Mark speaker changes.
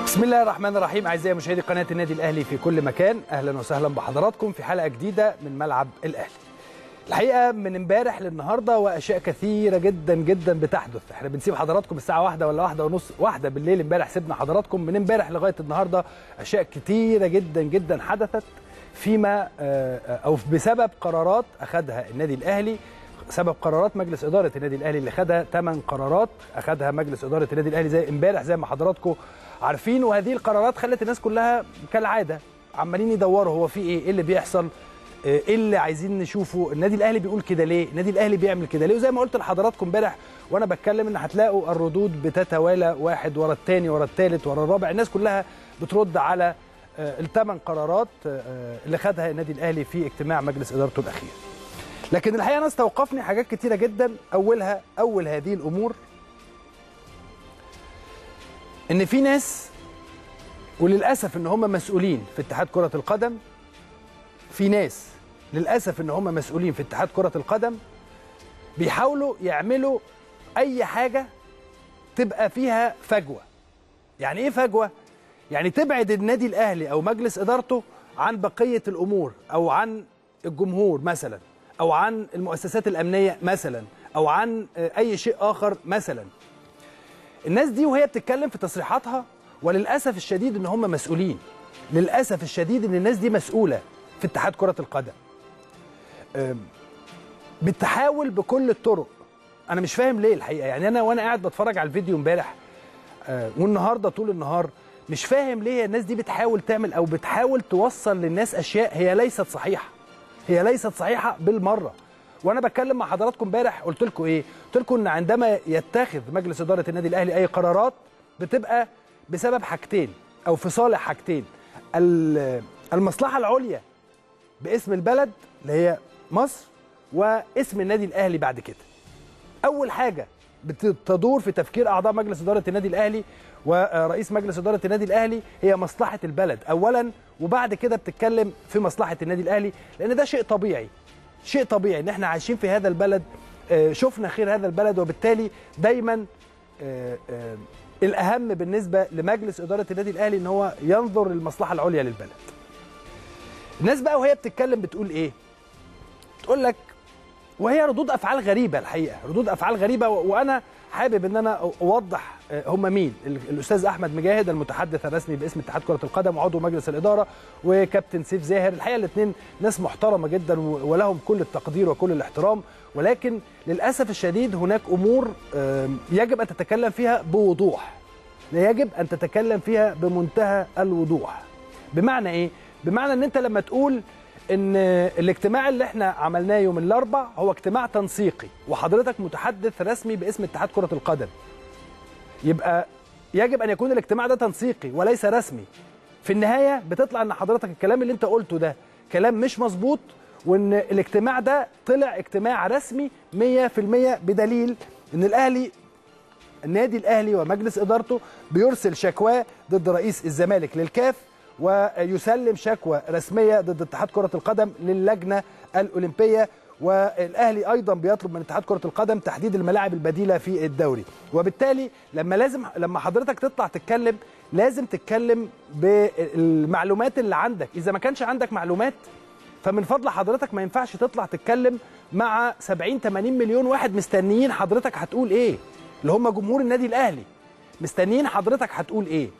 Speaker 1: بسم الله الرحمن الرحيم اعزائي مشاهدي قناه النادي الاهلي في كل مكان اهلا وسهلا بحضراتكم في حلقه جديده من ملعب الاهلي الحقيقه من امبارح للنهارده واشياء كثيره جدا جدا بتحدث احنا بنسيب حضراتكم الساعه واحدة ولا واحدة ونص واحدة بالليل امبارح سيبنا حضراتكم من امبارح لغايه النهارده اشياء كثيره جدا جدا حدثت فيما او بسبب قرارات اخذها النادي الاهلي سبب قرارات مجلس اداره النادي الاهلي اللي خدها ثمان قرارات اخذها مجلس اداره النادي الاهلي زي امبارح زي ما حضراتكم عارفين وهذه القرارات خلت الناس كلها كالعاده عمالين يدوروا هو في ايه ايه اللي بيحصل ايه اللي عايزين نشوفه النادي الاهلي بيقول كده ليه النادي الاهلي بيعمل كده ليه وزي ما قلت لحضراتكم امبارح وانا بتكلم ان هتلاقوا الردود بتتوالى واحد ورا الثاني ورا الثالث ورا الرابع الناس كلها بترد على الثمان قرارات اللي خدها النادي الاهلي في اجتماع مجلس ادارته الاخير لكن الحقيقه انا استوقفني حاجات كتيره جدا اولها اول هذه الامور ان في ناس وللاسف ان هم مسؤولين في اتحاد كره القدم في ناس للاسف ان هم مسؤولين في اتحاد كره القدم بيحاولوا يعملوا اي حاجه تبقى فيها فجوه يعني ايه فجوه يعني تبعد النادي الاهلي او مجلس ادارته عن بقيه الامور او عن الجمهور مثلا او عن المؤسسات الامنيه مثلا او عن اي شيء اخر مثلا الناس دي وهي بتتكلم في تصريحاتها وللاسف الشديد ان هم مسؤولين للاسف الشديد ان الناس دي مسؤوله في اتحاد كره القدم بتحاول بكل الطرق انا مش فاهم ليه الحقيقه يعني انا وانا قاعد بتفرج على الفيديو امبارح والنهارده طول النهار مش فاهم ليه الناس دي بتحاول تعمل او بتحاول توصل للناس اشياء هي ليست صحيحه هي ليست صحيحه بالمره وانا بتكلم مع حضراتكم امبارح قلت لكم ايه قلت لكم ان عندما يتخذ مجلس اداره النادي الاهلي اي قرارات بتبقى بسبب حاجتين او في صالح حاجتين المصلحه العليا باسم البلد اللي هي مصر واسم النادي الاهلي بعد كده اول حاجه بتدور في تفكير اعضاء مجلس اداره النادي الاهلي ورئيس مجلس اداره النادي الاهلي هي مصلحه البلد اولا وبعد كده بتتكلم في مصلحه النادي الاهلي لان ده شيء طبيعي شيء طبيعي ان احنا عايشين في هذا البلد شفنا خير هذا البلد وبالتالي دايما الاهم بالنسبه لمجلس اداره النادي الاهلي ان هو ينظر للمصلحه العليا للبلد الناس بقى وهي بتتكلم بتقول ايه تقول لك وهي ردود افعال غريبه الحقيقه ردود افعال غريبه وانا حابب ان انا اوضح هم مين الاستاذ احمد مجاهد المتحدث الرسمي باسم اتحاد كره القدم وعضو مجلس الاداره وكابتن سيف زاهر الحقيقه الاثنين ناس محترمه جدا ولهم كل التقدير وكل الاحترام ولكن للاسف الشديد هناك امور يجب ان تتكلم فيها بوضوح يجب ان تتكلم فيها بمنتهى الوضوح بمعنى ايه بمعنى ان انت لما تقول ان الاجتماع اللي احنا عملناه يوم الاربع هو اجتماع تنسيقي وحضرتك متحدث رسمي باسم اتحاد كره القدم يبقى يجب ان يكون الاجتماع ده تنسيقي وليس رسمي في النهايه بتطلع ان حضرتك الكلام اللي انت قلته ده كلام مش مظبوط وان الاجتماع ده طلع اجتماع رسمي 100% بدليل ان الاهلي النادي الاهلي ومجلس ادارته بيرسل شكواه ضد رئيس الزمالك للكاف ويسلم شكوى رسميه ضد اتحاد كره القدم للجنه الاولمبيه والاهلي ايضا بيطلب من اتحاد كره القدم تحديد الملاعب البديله في الدوري وبالتالي لما لازم لما حضرتك تطلع تتكلم لازم تتكلم بالمعلومات اللي عندك اذا ما كانش عندك معلومات فمن فضل حضرتك ما ينفعش تطلع تتكلم مع 70 80 مليون واحد مستنيين حضرتك هتقول ايه اللي هم جمهور النادي الاهلي مستنيين حضرتك هتقول ايه